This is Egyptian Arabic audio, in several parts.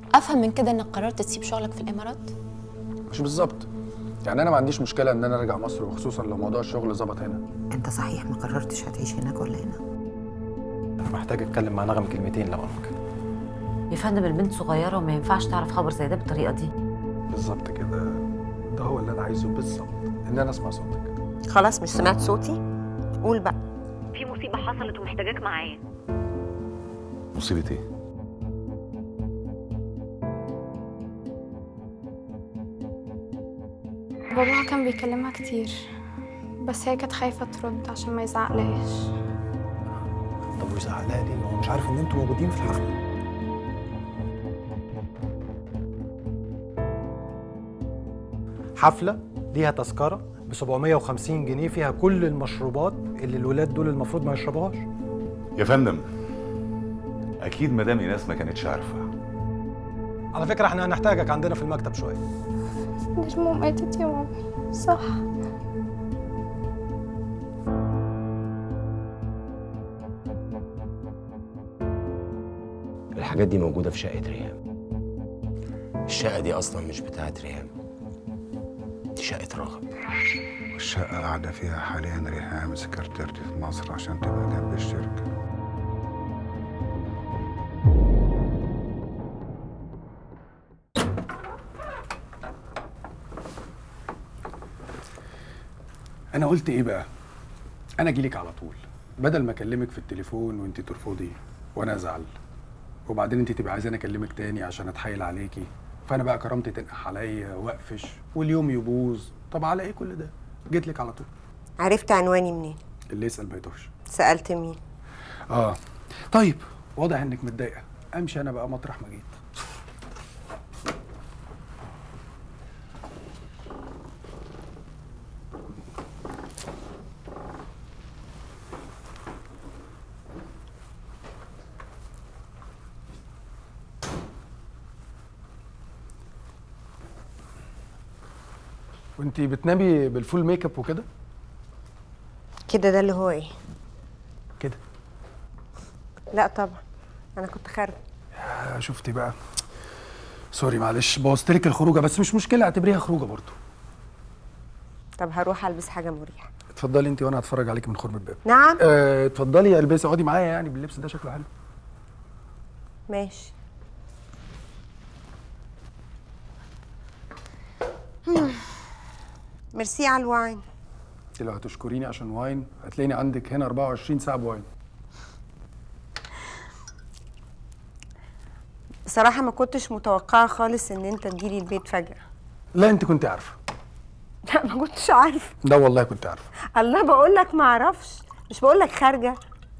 افهم من كده انك قررت تسيب شغلك في الامارات مش بالظبط يعني انا ما عنديش مشكله ان انا ارجع مصر وخصوصا لو موضوع الشغل ظبط هنا انت صحيح ما قررتش هتعيش هناك ولا هنا انا محتاج اتكلم مع نغم كلمتين لو امكن يا فندم البنت صغيرة وما ينفعش تعرف خبر زي ده بالطريقة دي بالظبط كده ده هو اللي انا عايزه بالظبط ان انا اسمع صوتك خلاص مش سمعت صوتي قول بقى في مصيبة حصلت ومحتاجاك معايا مصيبه ايه باباها كان بيكلمها كتير بس هي كانت خايفة ترد عشان ما يزعقلهاش طب ويزعلها ليه هو مش عارف ان انتوا موجودين في الحفله حفله ليها تذكره ب 750 جنيه فيها كل المشروبات اللي الولاد دول المفروض ما يشربوهاش يا فندم اكيد مدام ايناس ما كانتش عارفه على فكره احنا هنحتاجك عندنا في المكتب شويه نجمو ماتت يا مامي صح الحاجات دي موجودة في شقة ريهام الشقة دي أصلا مش بتاعت ريهام دي شقة راغب والشقة قاعدة فيها حاليا ريهام سكرتيرتي في مصر عشان تبقى جنب الشركة انا قلت ايه بقى انا اجيلك على طول بدل ما اكلمك في التليفون وانت ترفضي وانا ازعل وبعدين انت تبقى عايزاني اكلمك تاني عشان اتحايل عليكي فانا بقى كرامتي تنقح عليا واقفش واليوم يبوظ طب على ايه كل ده جيت لك على طول عرفت عنواني منين اللي يسال ما يتوهش سالت مين اه طيب واضح انك متضايقه امشي انا بقى مطرح ما جيت وانتي بتنامي بالفول ميك اب وكده كده ده اللي هو ايه كده لا طبعا انا كنت خارجه آه، شفتي بقى سوري معلش بوظت لك الخروجه بس مش مشكله اعتبريها خروجه برضو طب هروح البس حاجه مريحه اتفضلي انت وانا هتفرج عليك من خرم الباب نعم آه، اتفضلي البسي اقعدي معايا يعني باللبس ده شكله حلو ماشي ميرسي على الواين انت لو هتشكريني عشان واين هتلاقيني عندك هنا 24 ساعه بواين بصراحه ما كنتش متوقعه خالص ان انت تجيلي البيت فجاه لا انت كنت عارفه لا ما كنتش عارفه ده والله كنت عارفه الله بقول لك ما اعرفش مش بقول لك خارجه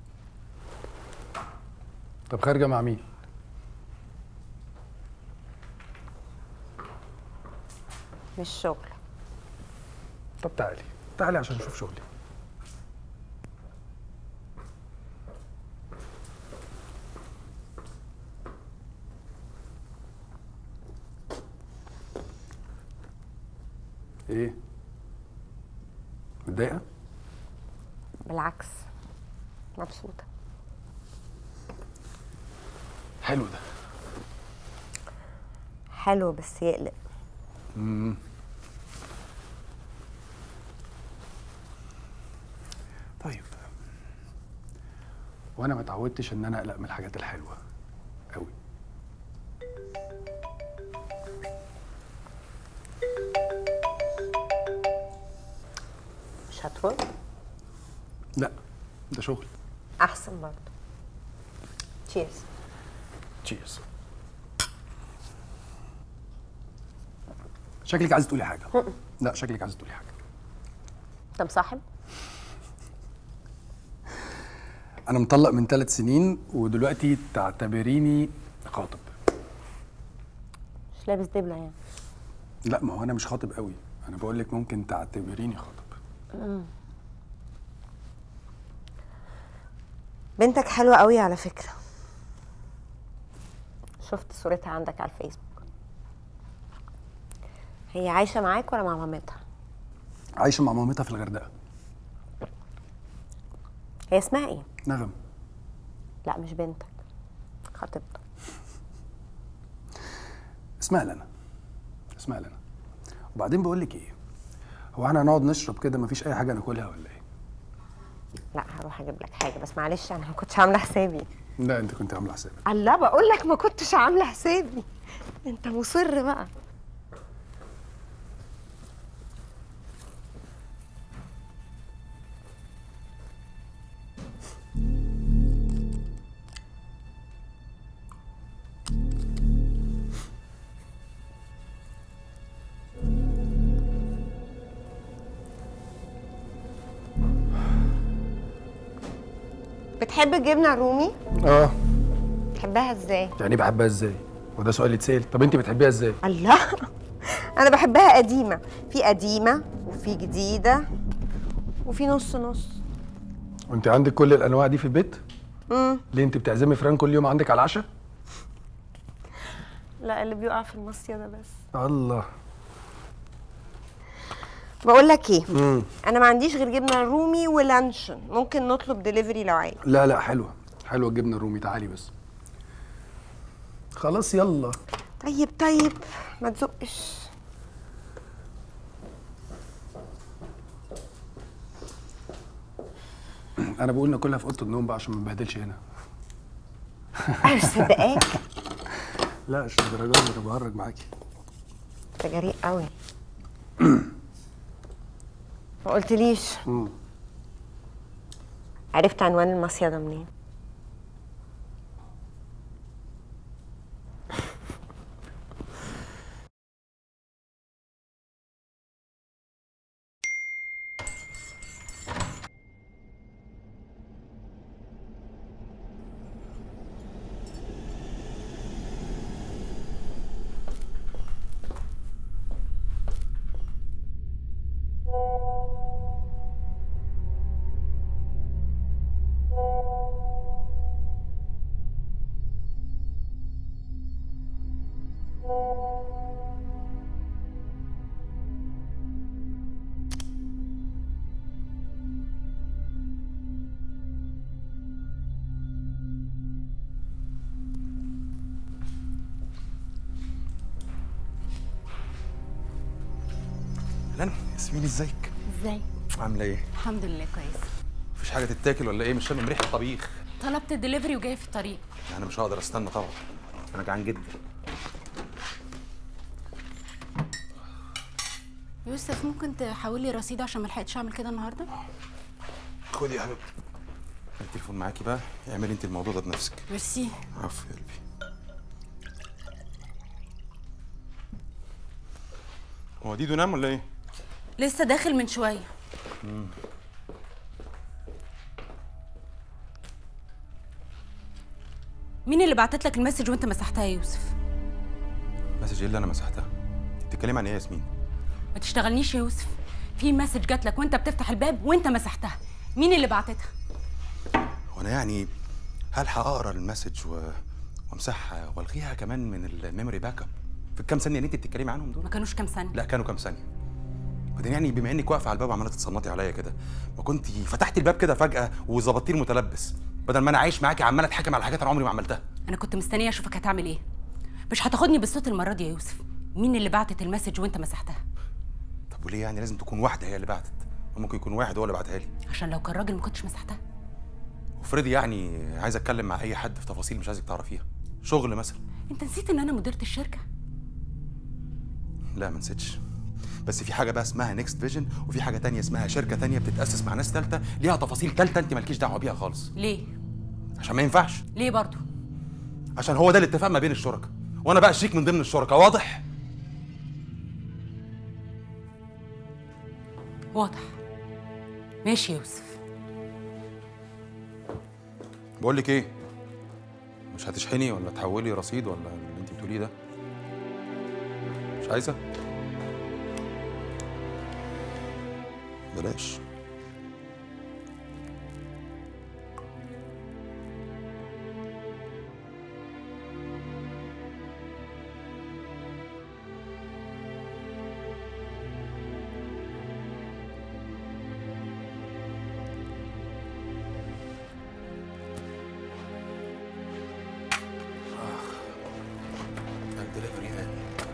طب خارجه مع مين مش شغل طب تعالي تعالي عشان اشوف شغلي ايه متضايقه بالعكس مبسوطه حلو ده حلو بس يقلق مم. طيب وانا ما اتعودتش ان انا اقلق من الحاجات الحلوه قوي مش هترد لا ده شغل احسن برضه تشيرز تشيرز شكلك عايز تقولي حاجه لا شكلك عايز تقولي حاجه انت مصاحب انا مطلق من ثلاث سنين ودلوقتي تعتبريني خاطب مش لابس دبله يعني لا ما هو انا مش خاطب قوي انا بقول لك ممكن تعتبريني خاطب مم. بنتك حلوة قوي على فكرة شفت صورتها عندك على الفيسبوك هي عايشة معاك ولا مع مامتها؟ عايشه مع مامتها في الغردقه هي اسمها ايه؟ نغم لا مش بنتك خطيبتك اسمع لنا اسمع لنا وبعدين بقول لك ايه هو احنا هنقعد نشرب كده مفيش اي حاجه ناكلها ولا ايه لا هروح اجيب لك حاجه بس معلش انا ما كنتش عامله حسابي لا انت كنت عامله حسابك الله بقول لك ما كنتش عامله حسابي انت مصر بقى بتحب الجبنه الرومي اه بتحبها ازاي يعني بحبها ازاي وده سؤال يتسال طب انت بتحبيها ازاي الله انا بحبها قديمه في قديمه وفي جديده وفي نص نص وانت عندك كل الانواع دي في البيت امم ليه انت بتعزمي فران كل يوم عندك على العشاء لا اللي بيقع في المصيده ده بس الله بقول لك ايه امم انا ما عنديش غير جبنه رومي ولانشون ممكن نطلب دليفري لو عايز لا لا حلوه حلوه الجبنه الرومي تعالي بس خلاص يلا طيب طيب ما تزقش انا بقول ناكلها في اوضه النوم بقى عشان ما نبهدلش هنا انا مش مصدقاك لا مش الدرجه دي انا بهرج معاكي انت جريء قوي ما قلتليش مم. عرفت عنوان المصيده منين اهلا ياسمين ازيك ازاي عامله ايه الحمد لله كويس مفيش حاجه تتاكل ولا ايه مش شامم ريحه الطبيخ طلبت الدليفري وجاي في الطريق انا مش هقدر استنى طبعا انا جعان جدا يوسف ممكن تحولي رصيد عشان ما لحقتش اعمل كده النهارده خدي يا حبيبتي التليفون معاكي بقى اعملي انت الموضوع ده بنفسك ميرسي عفو يا قلبي هو ديدو نام ولا ايه؟ لسه داخل من شويه مم. مين اللي بعتت لك المسج وانت مسحتها يا يوسف مسج ايه اللي انا مسحتها؟ انت بتتكلمي عن ايه يا ياسمين؟ ما تشتغلنيش يا يوسف في مسج جات لك وانت بتفتح الباب وانت مسحتها مين اللي بعتتها هو انا يعني هلحق اقرا المسج و... وامسحها والغيها كمان من الميموري باك اب في الكام ثانيه اللي انت بتتكلمي عنهم دول ما كانوش كام ثانيه لا كانوا كام ثانيه بعدين يعني بما انك واقفه على الباب وعماله تتصنطي عليا كده ما كنت فتحتي الباب كده فجاه وظبطتي المتلبس بدل ما انا عايش معاكي عمال اتحكم على حاجات انا عمري ما عملتها انا كنت مستنيه اشوفك هتعمل ايه مش هتاخدني بالصوت المره دي يا يوسف مين اللي بعتت المسج وانت مسحتها طب وليه يعني لازم تكون واحده هي اللي بعتت ممكن يكون واحد هو اللي بعتها لي عشان لو كان راجل ما كنتش مسحتها وافرضي يعني عايز اتكلم مع اي حد في تفاصيل مش عايزك تعرفيها شغل مثلا انت نسيت ان انا مديره الشركه لا ما نسيتش بس في حاجه بقى اسمها نيكست فيجن وفي حاجه تانية اسمها شركه تانية بتتاسس مع ناس ثالثه ليها تفاصيل ثالثه انت مالكيش دعوه بيها خالص ليه عشان ما ينفعش ليه برضو عشان هو ده الاتفاق ما بين الشركاء وانا بقى شريك من ضمن الشركاء واضح واضح ماشي يا يوسف بقول لك ايه مش هتشحني ولا تحولي رصيد ولا اللي انت بتقوليه ده مش عايزه بلاش الدليفري هاني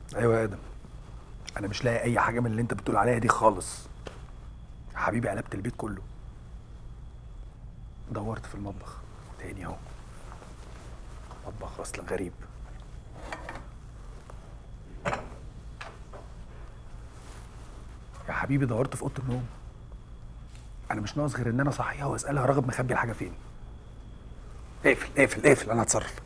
ايوه يا ادم انا مش لاقي اي حاجه من اللي انت بتقول عليها دي خالص يا حبيبي قلبت البيت كله دورت في المطبخ تاني اهو مطبخ اصلا غريب يا حبيبي دورت في اوضه النوم انا مش ناقص غير ان انا اصحيها واسالها راغب مخبي الحاجه فين اقفل اقفل اقفل انا هتصرف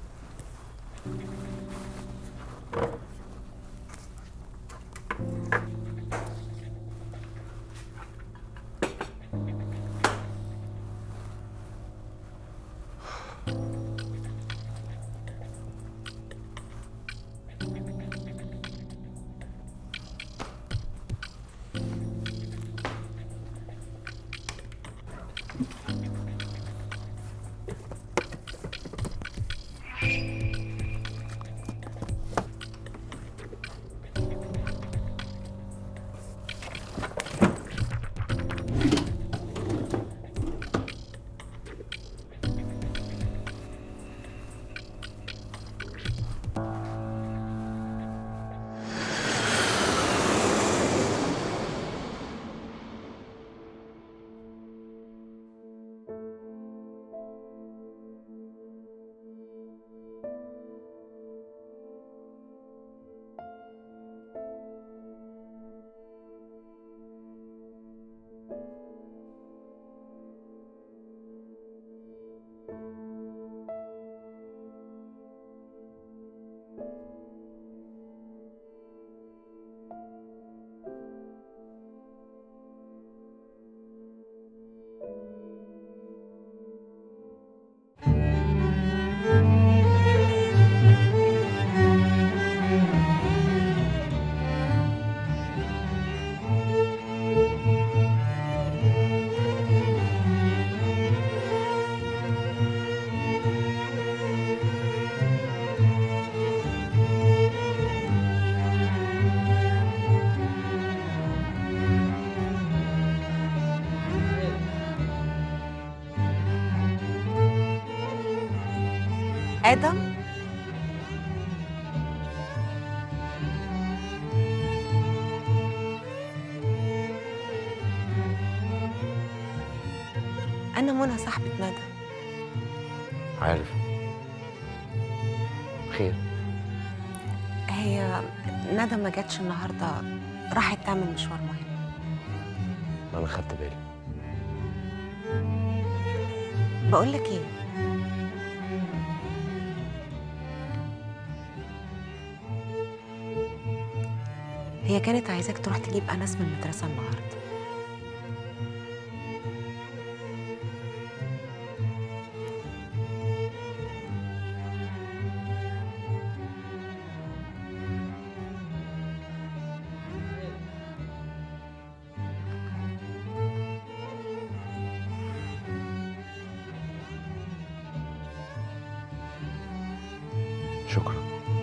ادم انا منى صاحبه ندى عارف خير هي ندى ما جاتش النهارده راحت تعمل مشوار مهم ما انا خدت بالي بقول لك ايه هي كانت عايزاك تروح تجيب انس من المدرسه النهارده شكرا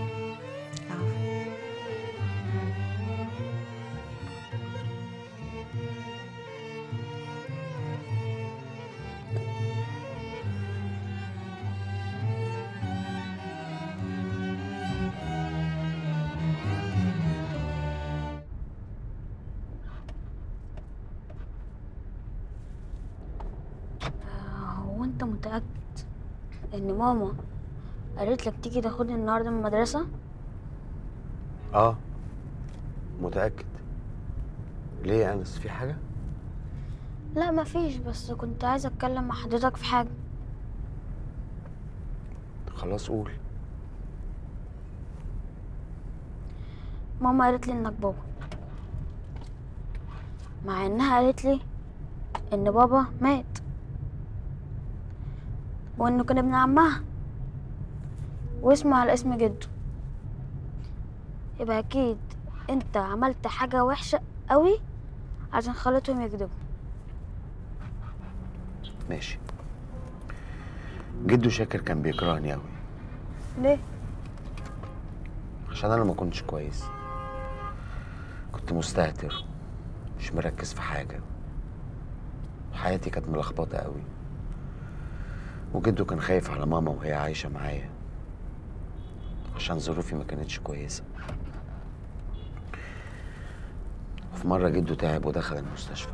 هو انت متأكد ان ماما قالت لك تيجي تاخدني النهارده من المدرسة؟ اه متأكد ليه يا انس في حاجة؟ لا مفيش بس كنت عايزة اتكلم مع حضرتك في حاجة خلاص قول ماما قالت لي انك بابا مع انها قالت لي ان بابا مات وانه كان ابن عمها واسمه على اسم جده يبقى اكيد انت عملت حاجة وحشة قوي عشان خلتهم يكذبوا ماشي جدو شاكر كان بيكرهني قوي ليه؟ عشان انا ما كنتش كويس كنت مستهتر مش مركز في حاجة حياتي كانت ملخبطة قوي وجدو كان خايف على ماما وهي عايشة معايا عشان ظروفي ما كانتش كويسة في مرة جده تعب ودخل المستشفى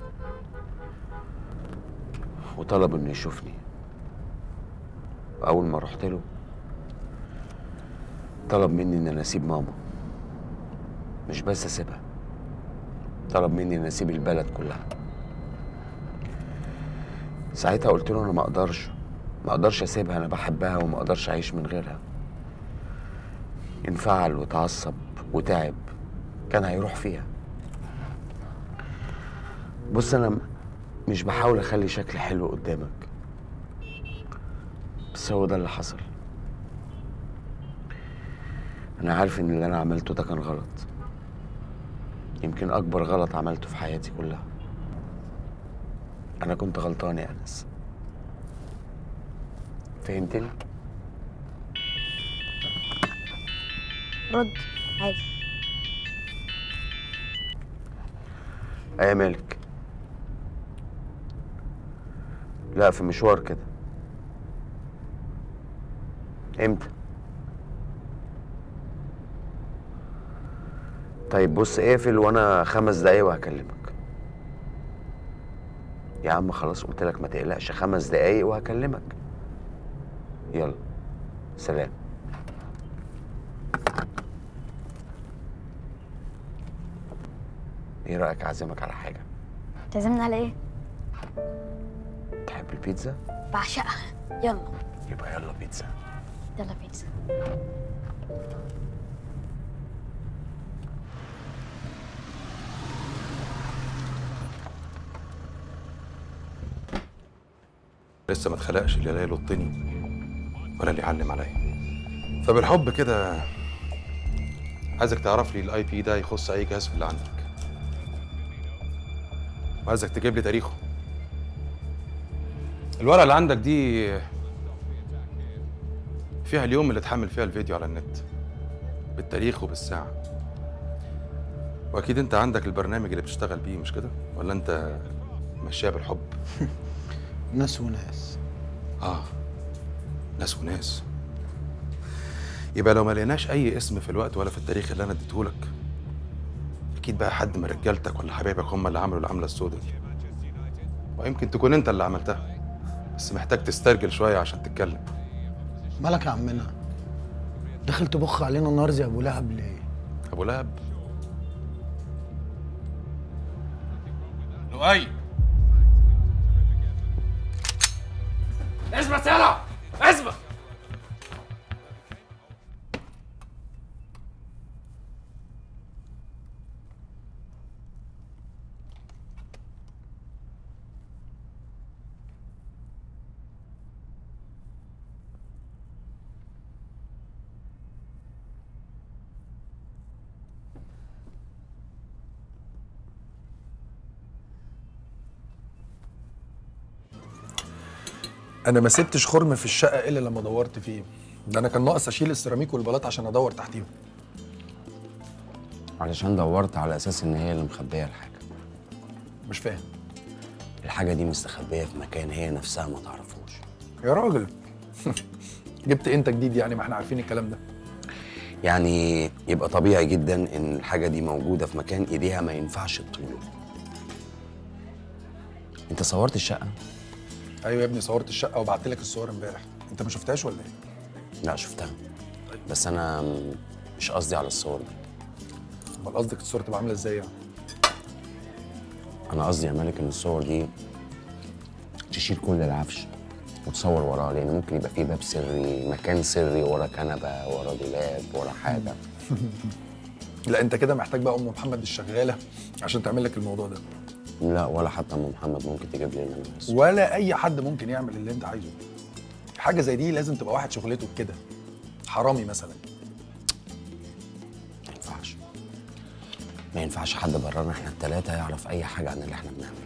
وطلب انه يشوفني وأول ما رحت له طلب مني إن أنا أسيب ماما مش بس أسيبها طلب مني إن أسيب البلد كلها ساعتها قلت له أنا ما أقدرش ما أقدرش أسيبها أنا بحبها وما أقدرش أعيش من غيرها انفعل وتعصب وتعب كان هيروح فيها بص أنا م- مش بحاول أخلي شكلي حلو قدامك بس هو ده اللي حصل أنا عارف إن اللي أنا عملته ده كان غلط يمكن أكبر غلط عملته في حياتي كلها أنا كنت غلطان يا أنس فهمتني؟ رد عادي أيا مالك لا في مشوار كده امتى طيب بص اقفل وانا خمس دقايق وهكلمك يا عم خلاص قلت لك ما تقلقش خمس دقايق وهكلمك يلا سلام ايه رايك اعزمك على حاجه تعزمنا على ايه؟ تحب البيتزا بعشقها يلا يبقى يلا بيتزا يلا بيتزا لسه ما اتخلقش اللي لا يلطني ولا اللي يعلم عليا فبالحب كده عايزك تعرف لي الاي بي ده يخص اي جهاز في اللي عندك وعايزك تجيب لي تاريخه الورقه اللي عندك دي فيها اليوم اللي اتحمل فيها الفيديو على النت بالتاريخ وبالساعه واكيد انت عندك البرنامج اللي بتشتغل بيه مش كده ولا انت ماشيها بالحب ناس وناس اه ناس وناس يبقى لو ما لقيناش اي اسم في الوقت ولا في التاريخ اللي انا اديتهولك اكيد بقى حد من رجالتك ولا حبايبك هم اللي عملوا العمله السوداء دي ويمكن تكون انت اللي عملتها بس محتاج تسترجل شويه عشان تتكلم مالك يا عمنا داخل تبخ علينا النار زي ابو لهب ليه ابو لهب لؤي اثبت يلا اثبت انا ما سبتش خرم في الشقه الا لما دورت فيه ده انا كان ناقص اشيل السيراميك والبلاط عشان ادور تحتيهم علشان دورت على اساس ان هي اللي مخبيه الحاجه مش فاهم الحاجه دي مستخبيه في مكان هي نفسها ما تعرفوش يا راجل جبت انت جديد يعني ما احنا عارفين الكلام ده يعني يبقى طبيعي جدا ان الحاجه دي موجوده في مكان ايديها ما ينفعش تطوله انت صورت الشقه ايوه يا ابني صورت الشقه وبعت لك الصور امبارح انت ما شفتهاش ولا ايه لا شفتها بس انا م- مش قصدي على الصور دي امال قصدك الصور تبقى عامله ازاي يعني انا قصدي يا مالك ان الصور دي تشيل كل العفش وتصور وراه لان ممكن يبقى فيه باب سري مكان سري ورا كنبه ورا دولاب ورا حاجه لا انت كده محتاج بقى ام محمد الشغاله عشان تعمل لك الموضوع ده لا ولا حتى ام محمد ممكن تجيب لي اللي انا عايزه ولا اي حد ممكن يعمل اللي انت عايزه حاجه زي دي لازم تبقى واحد شغلته كده حرامي مثلا ما ينفعش ما ينفعش حد برانا احنا التلاتة يعرف اي حاجه عن اللي احنا بنعمله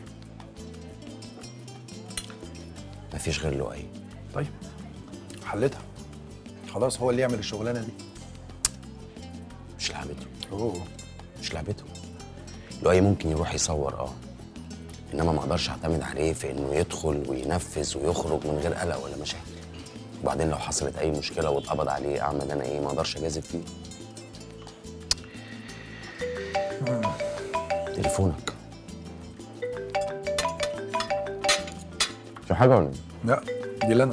مفيش غير لؤي طيب حلتها خلاص هو اللي يعمل الشغلانه دي مش لعبته اوه مش لعبته لؤي ممكن يروح يصور اه انما ما اقدرش اعتمد عليه في انه يدخل وينفذ ويخرج من غير قلق ولا مشاكل وبعدين لو حصلت اي مشكله واتقبض عليه اعمل انا ايه ما اقدرش اجازف فيه تليفونك في حاجه ولا إيه؟ لا دي لنا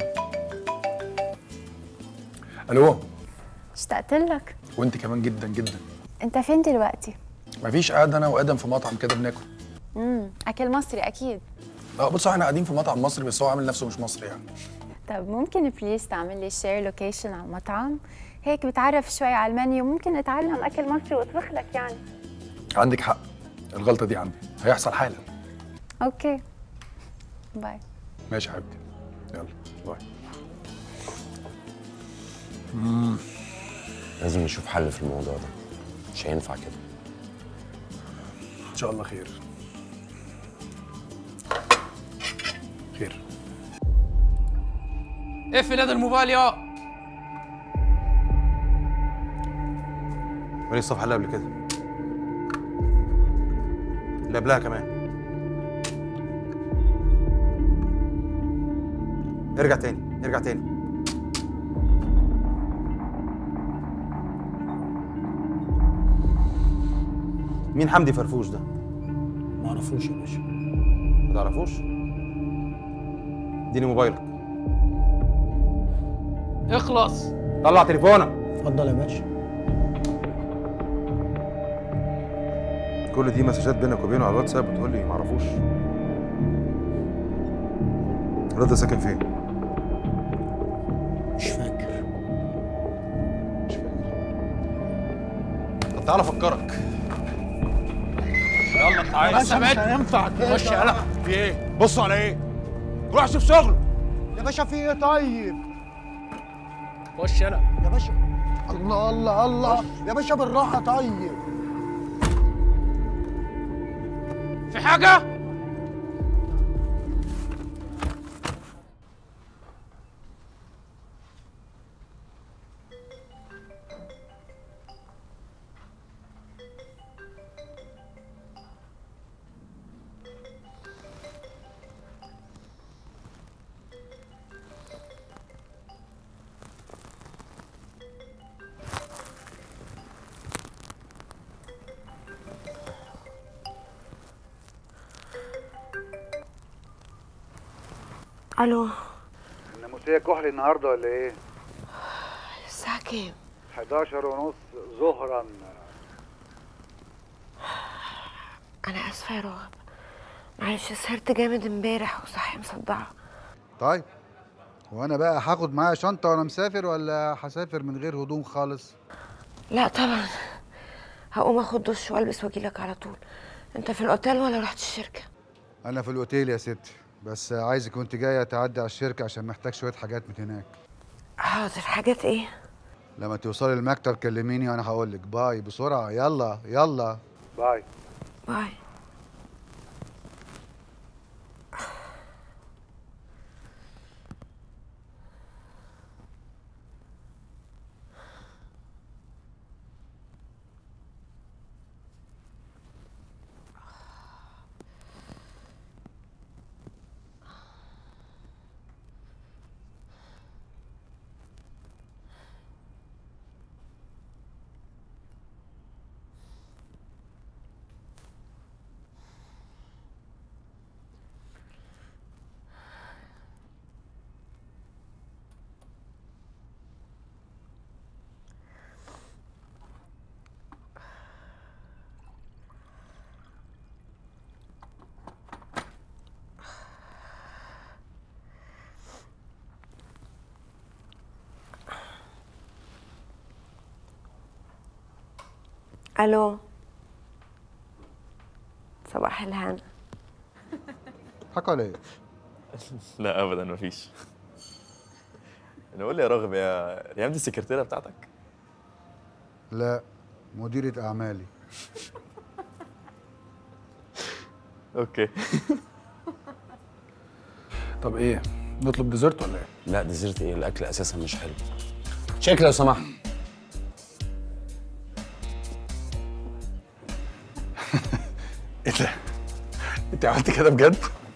الو اشتقت لك وانت كمان جدا جدا انت فين دلوقتي مفيش قاعد انا وادم في مطعم كده بناكل امم اكل مصري اكيد اه بص احنا قاعدين في مطعم مصري بس هو عامل نفسه مش مصري يعني طب ممكن بليز تعمل لي شير لوكيشن على المطعم هيك بتعرف شوي على المنيو ممكن نتعلم اكل مصري واطبخ لك يعني عندك حق الغلطه دي عندي هيحصل حالا اوكي باي ماشي يا حبيبتي يلا باي مم. لازم نشوف حل في الموضوع ده مش هينفع كده ان شاء الله خير خير اقفل هذا الموبايل يا وريني الصفحه اللي قبل كده اللي قبلها كمان ارجع تاني ارجع تاني مين حمدي فرفوش ده؟ ما اعرفوش يا باشا ما تعرفوش؟ اديني موبايلك اخلص طلع تليفونك اتفضل يا باشا كل دي مسجات بينك وبينه على الواتساب وتقول لي معرفوش الواد ده ساكن فين؟ مش فاكر طب تعالى افكرك يلا انت عايز باشا مش هينفع كده. خش يلا في ايه بصوا على ايه روح شوف شغل يا باشا في ايه طيب خش يلا يا باشا الله الله الله يا باشا بالراحه طيب في حاجه الو الناموسية كحلي النهارده ولا ايه؟ الساعة كام؟ 11 ونص ظهرا أنا آسفة يا راغب معلش سهرت جامد امبارح وصحي مصدعة طيب وانا بقى هاخد معايا شنطه وانا مسافر ولا هسافر من غير هدوم خالص لا طبعا هقوم اخد دش والبس واجيلك على طول انت في الاوتيل ولا رحت الشركة؟ انا في الاوتيل يا ستي بس عايزك وانت جايه تعدي على الشركه عشان محتاج شويه حاجات من هناك حاضر حاجات ايه؟ لما توصلي المكتب كلميني وانا هقول لك باي بسرعه يلا يلا باي باي الو صباح الهنا حكوا على ايه لا ابدا مفيش انا قول لي يا راغب يا ريهام دي السكرتيره بتاعتك لا مديره اعمالي اوكي طب ايه نطلب ديزرت ولا ايه لا ديزرت ايه الاكل اساسا مش حلو تشيك لو سمحت ايه ده انت عملت كده بجد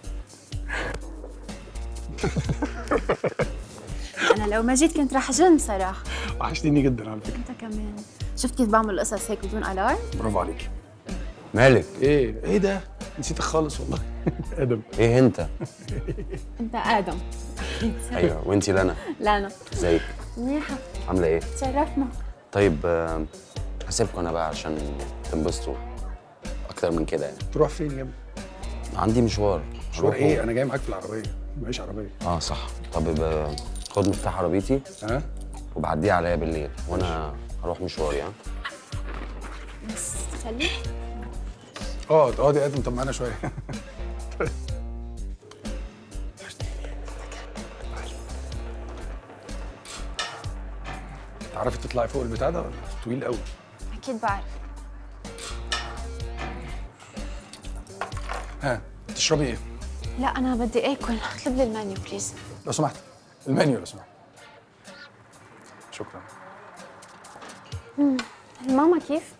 انا لو ما جيت كنت رح جن صراحه وحشتيني جدا على فكره انت كمان شفت كيف بعمل قصص هيك بدون الارم برافو عليكي مالك ايه ايه ده نسيتك خالص والله ادم ايه انت انت ادم ايوه وانتي لنا لانا ازيك منيحه عامله ايه تشرفنا طيب آه، هسيبكم انا بقى عشان تنبسطوا اكتر من كده يعني تروح فين يا ابني عندي مشوار مشوار هروحه. ايه انا جاي معاك في العربيه معيش عربيه اه صح طب يبقى خد مفتاح عربيتي ها وبعديه عليا بالليل وانا هروح مشواري ها بس خليك اقعد اقعد يا ادم طب معانا شويه تعرفي تطلعي فوق البتاع ده ولا طويل قوي اكيد بعرف ها تشربي ايه لا انا بدي اكل اطلب لي المنيو بليز لو سمحت المنيو لو سمحت شكرا مم. الماما كيف؟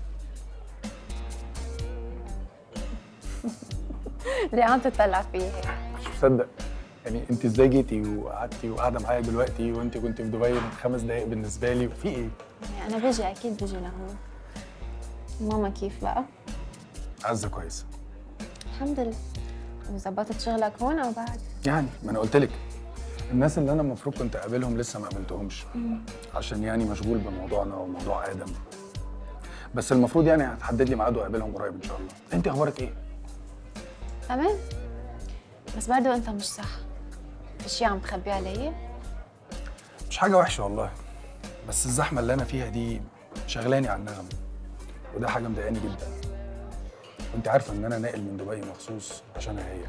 ليه عم تطلع فيي هيك؟ مش مصدق يعني انت ازاي جيتي وقعدتي وقاعده معايا دلوقتي وانت كنت في دبي من خمس دقايق بالنسبه لي وفي ايه؟ يعني انا بيجي اكيد بيجي لهون ماما كيف بقى؟ عزه كويسه الحمد لله وظبطت شغلك هون او بعد؟ يعني ما انا قلت لك الناس اللي انا المفروض كنت اقابلهم لسه ما قابلتهمش عشان يعني مشغول بموضوعنا وموضوع ادم بس المفروض يعني هتحدد لي ميعاد واقابلهم قريب ان شاء الله انت اخبارك ايه تمام بس برضو انت مش صح في شي عم تخبيه علي؟ مش حاجه وحشه والله بس الزحمه اللي انا فيها دي شغلاني عن النغم وده حاجه مضايقاني جدا وانت عارفه ان انا ناقل من دبي مخصوص عشانها هي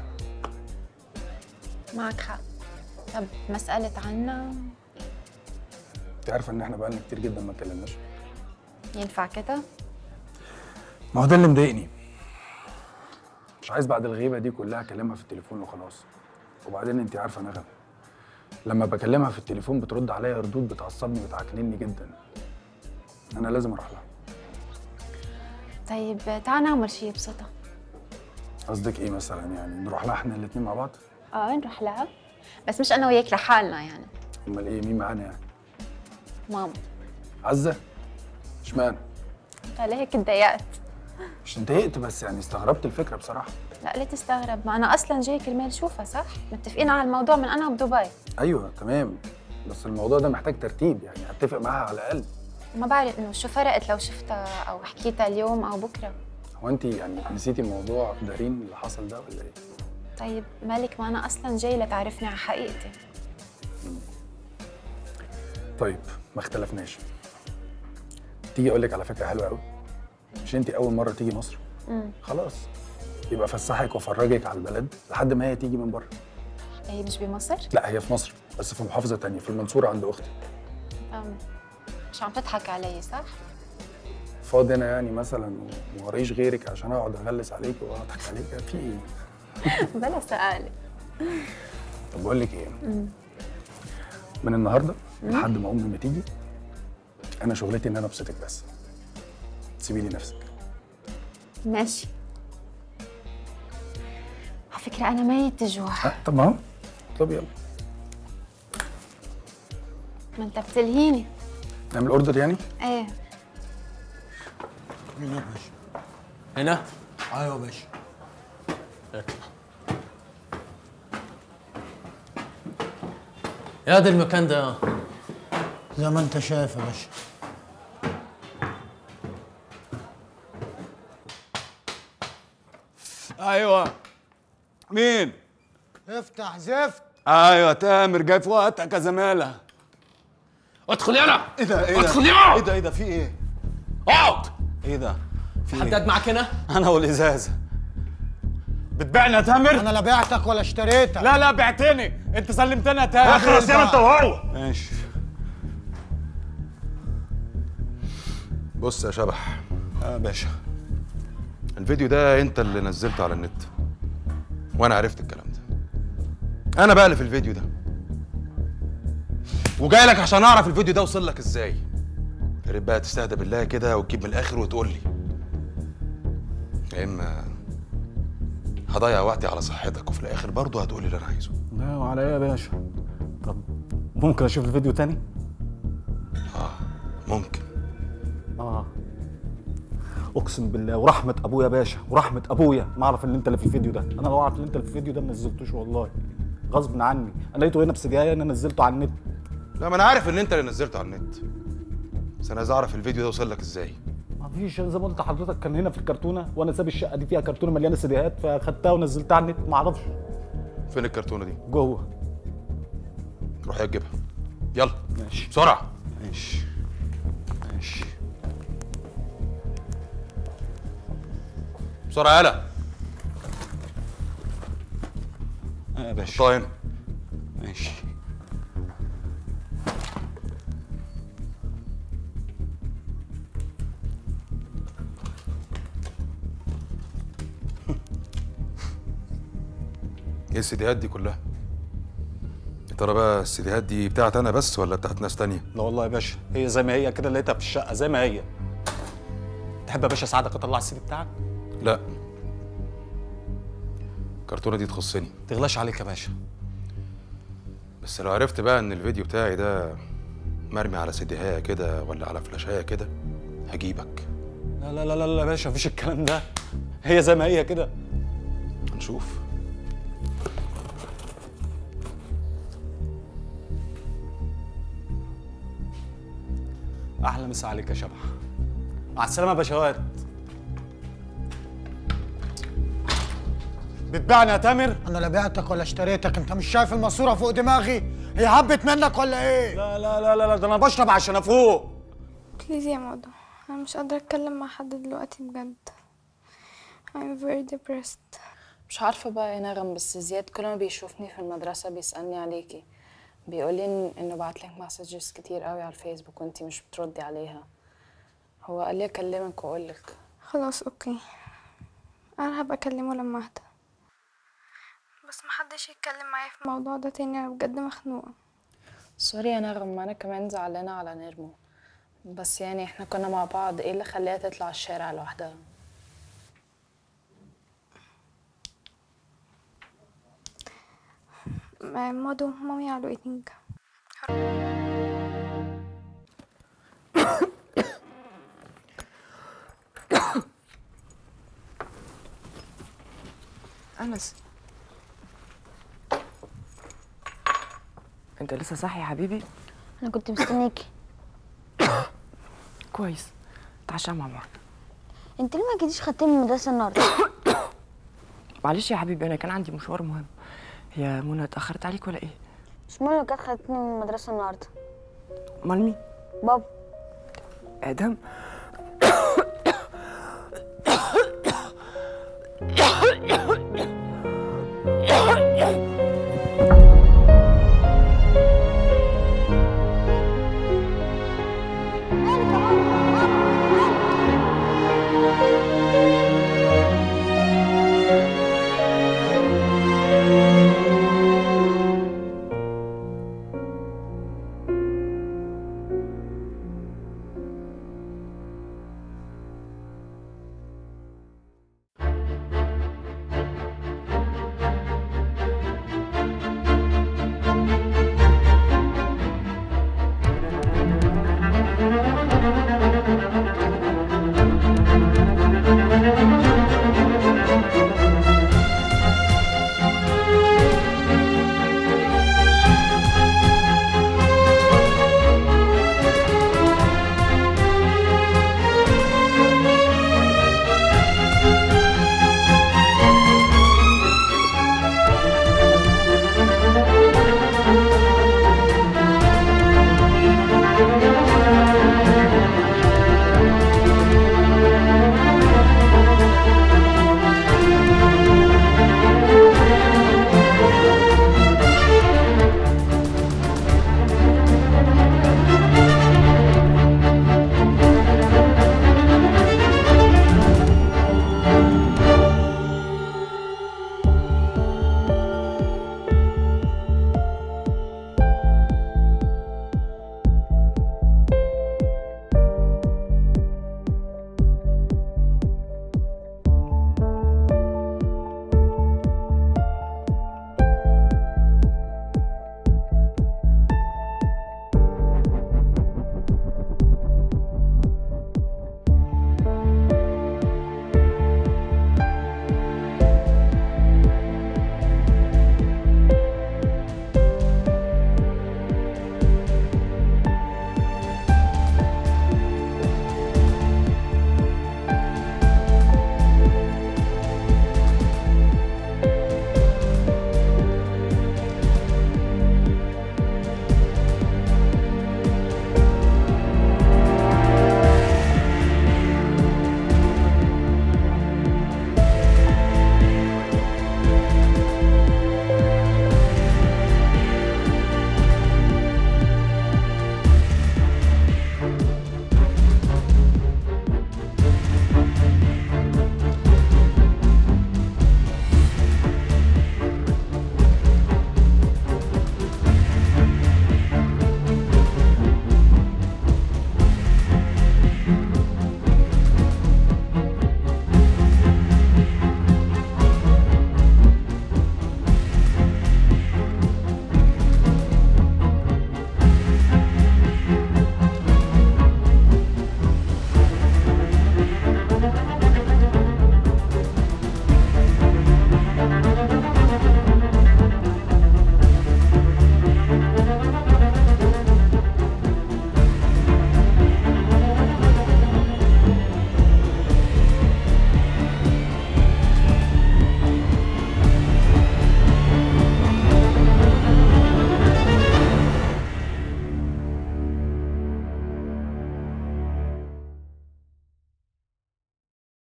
معك حق طب مسألة عنا انت عارفه ان احنا بقالنا كتير جدا ما اتكلمناش ينفع كده؟ ما هو ده اللي مضايقني مش عايز بعد الغيبه دي كلها اكلمها في التليفون وخلاص وبعدين انت عارفه نغم لما بكلمها في التليفون بترد عليا ردود بتعصبني وتعكنني جدا انا لازم اروح لها طيب تعال نعمل شي يبسطها قصدك ايه مثلا يعني نروح لها احنا الاتنين مع بعض اه نروح لها بس مش انا وياك لحالنا يعني امال ايه مين معانا يعني ماما عزه اشمعنى انت ليه هيك اتضايقت؟ مش اتضايقت بس يعني استغربت الفكره بصراحه لا ليه تستغرب؟ ما انا اصلا جاي كرمال شوفها صح؟ متفقين على الموضوع من انا وبدبي ايوه تمام بس الموضوع ده محتاج ترتيب يعني اتفق معاها على الاقل ما بعرف انه شو فرقت لو شفتها او حكيتها اليوم او بكره هو انت يعني نسيتي الموضوع دارين اللي حصل ده ولا ايه طيب مالك ما انا اصلا جاي لتعرفني على حقيقتي طيب ما اختلفناش تيجي اقول لك على فكره حلوه قوي مش انت اول مره تيجي مصر امم خلاص يبقى فسحك وافرجك على البلد لحد ما هي تيجي من بره هي مش بمصر؟ لا هي في مصر بس في محافظه تانية في المنصوره عند اختي أم. مش عم تضحك علي صح؟ فاضي انا يعني مثلا وموريش غيرك عشان اقعد اغلس عليك واضحك عليك في ايه بلا سؤالي طب بقول لك ايه مم. من النهارده مم. لحد ما امي ما تيجي انا شغلتي ان انا ابسطك بس سيبي لي نفسك ماشي على فكرة أنا ميت جوع أه طب ما هو طب يلا ما أنت بتلهيني نعمل اوردر يعني إيه هنا يا باشا هنا ايوه يا باشا يا ده المكان ده زي ما انت شايف يا باشا ايوه مين افتح زفت ايوه تامر جاي في وقتك يا زماله ادخل يلا ايه ده ايه ده ادخل يلا ايه ده ايه ده في ايه اقعد ايه ده في حداد ايه معاك هنا انا والازازه بتبيعني يا تامر انا لا بعتك ولا اشتريتك لا لا بعتني انت سلمتني يا تامر اخرس يلا انت وهو. ماشي بص يا شبح يا باشا الفيديو ده انت اللي نزلته على النت وانا عرفت الكلام ده انا بقى اللي في الفيديو ده وجاي لك عشان اعرف الفيديو ده وصل لك ازاي يا ريت بقى تستهدى بالله كده وتجيب من الاخر وتقول لي يا اما هضيع وقتي على صحتك وفي الاخر برضه هتقول لي اللي انا عايزه لا وعلى ايه يا باشا طب ممكن اشوف الفيديو تاني اه ممكن اه اقسم بالله ورحمه ابويا يا باشا ورحمه ابويا ما اعرف ان انت اللي في الفيديو ده انا لو اعرف ان انت اللي في الفيديو ده ما نزلتوش والله غصب عني انا لقيته هنا بسجايه انا نزلته على النت لا ما انا عارف ان انت اللي نزلته على النت بس انا عايز اعرف الفيديو ده وصل لك ازاي ما فيش زي ما قلت لحضرتك كان هنا في الكرتونه وانا ساب الشقه دي فيها كرتونه مليانه سيديهات فاخدتها ونزلتها على النت ما اعرفش فين الكرتونه دي جوه روح يا تجيبها يلا ماشي بسرعه ماشي ماشي بسرعه يلا يا باشا حطها هنا ماشي ايه السيديهات دي كلها يا ترى بقى السيديهات دي بتاعت انا بس ولا بتاعت ناس تانية لا والله يا باشا هي زي ما هي كده لقيتها في الشقه زي ما هي تحب يا باشا اساعدك اطلع السي دي بتاعك لا الكرتونه دي تخصني تغلاش عليك يا باشا بس لو عرفت بقى ان الفيديو بتاعي ده مرمي على سيديهايه كده ولا على فلاشايه كده هجيبك لا لا لا لا لا يا باشا مفيش الكلام ده هي زي ما هي كده هنشوف احلى مسا عليك يا شبح مع السلامه يا باشوات بتبيعني يا تامر انا لا بعتك ولا اشتريتك انت مش شايف الماسوره فوق دماغي هي هبت منك ولا ايه لا لا لا لا ده انا بشرب عشان افوق بليز يا ماضي انا مش قادره اتكلم مع حد دلوقتي بجد I'm very depressed مش عارفة بقى يا نغم بس زياد كل ما بيشوفني في المدرسة بيسألني عليكي بيقولي إن- انه بعتلك مسجز كتير قوي على الفيسبوك وانتي مش بتردي عليها هو قال لي اكلمك واقولك خلاص اوكي انا هبقى اكلمه لما اهدى بس محدش يتكلم معايا في الموضوع ده تاني انا بجد مخنوقه سوري يا نغم ما انا كمان زعلانة على نيرمو بس يعني احنا كنا مع بعض ايه اللي خليها تطلع الشارع لوحدها م- مادو مامي على الويتنج أنس أنت لسه صاحي يا حبيبي؟ انا كنت مستنيكي كويس تعشى مع بعض انت ليه ما جيتيش خدتني من المدرسه النهارده معلش يا حبيبي أنا كان عندي مشوار مهم هي منى اتأخرت عليك ولا إيه؟ مش مهم كانت خدتني من المدرسه النهارده أمال مين؟ بابا آدم